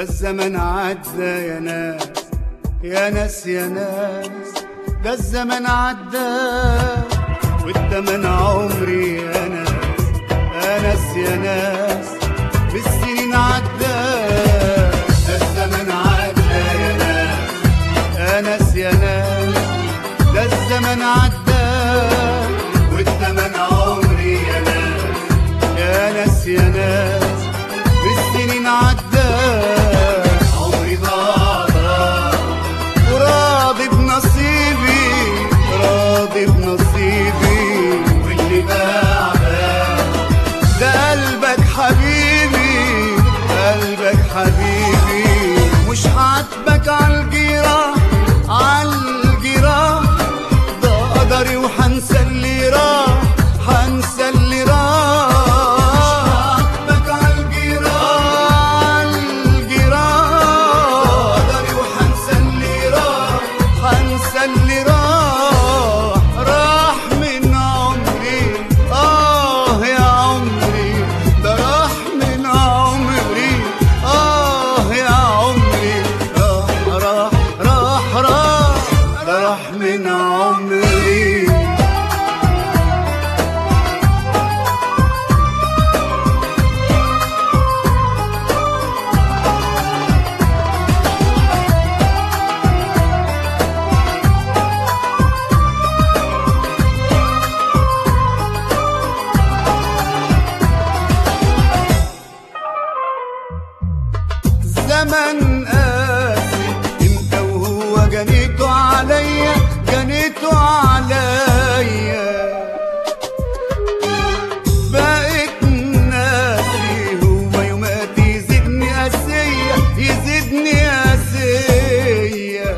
الزمن عدى يا ناس يا ناس يا ناس ده الزمن عدى والتمن عمري يا ناس يا ناس يا ناس بالسنين عدى ده الزمن عدى يا ناس يا ناس يا ناس ده الزمن عدى والتمن عمري يا ناس يا ناس يا ناس بالسنين عدى عمري ضاع وراضي بنصيبي راضي بنصيبي واللي بعدك ده قلبك حبيبي قلبك حبيبي مش عاتبك عالجراح عالجراح ده قدري وحنسى اللي راح حنسى اللي راح عاتبك عالجراح عالجراح قدري وحنسى اللي راح حنسى اللي راح راح من عمري آه يا عمري ده راح من عمري آه يا عمري راح راح راح راح ده راح من عمري زمن قاسي انت وهو جنيته عليا جنيته عليا بقيت ناسي هو يومات يزيدني قاسية يزيدني قاسية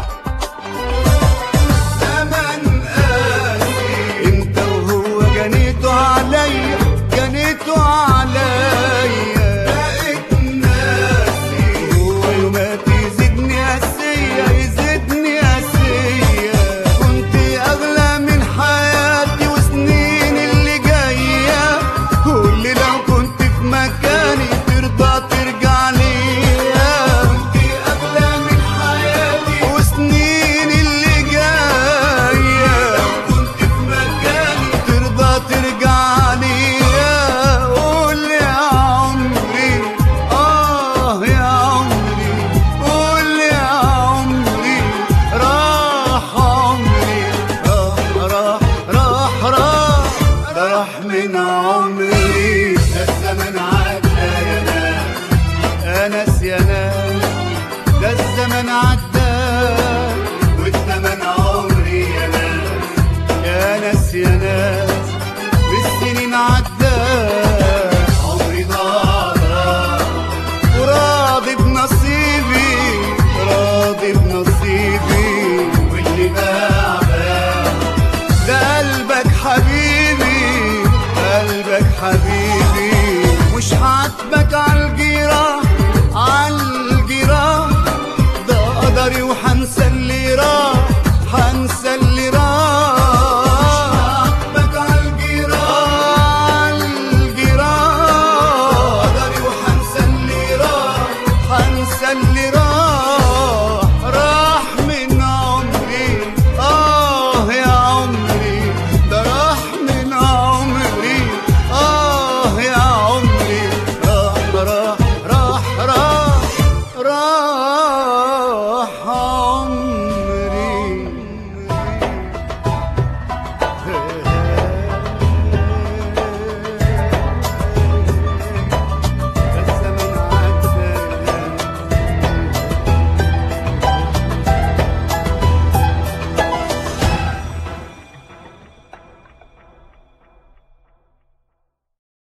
زمن قاسي انت وهو جنيته عليا جنيته عليا بقيت ناسي هو يومات يزيدني قاسية يزيدني قاسية كنت اغلى من حياتي وسنين اللي جاية واللي لو كنت في مكاني ترضى ترجع ليا كنت اغلى من حياتي وسنين اللي جاية كنت في مكاني ترضى ترجع ليا قول يا عمري اه يا عمري قول يا عمري راح عمري راح راح راح راح ده راح من عمري ده الزمن عدى يا ناس يا ناس يا ناس ده الزمن عدى والزمن عمري يا ناس يا ناس يا ناس بالسنين عدى عمري ضاع وراضي بنصيبي راضي بنصيبي واللي بعدك ده قلبك حبيبي قلبك حبيبي مش عاتبك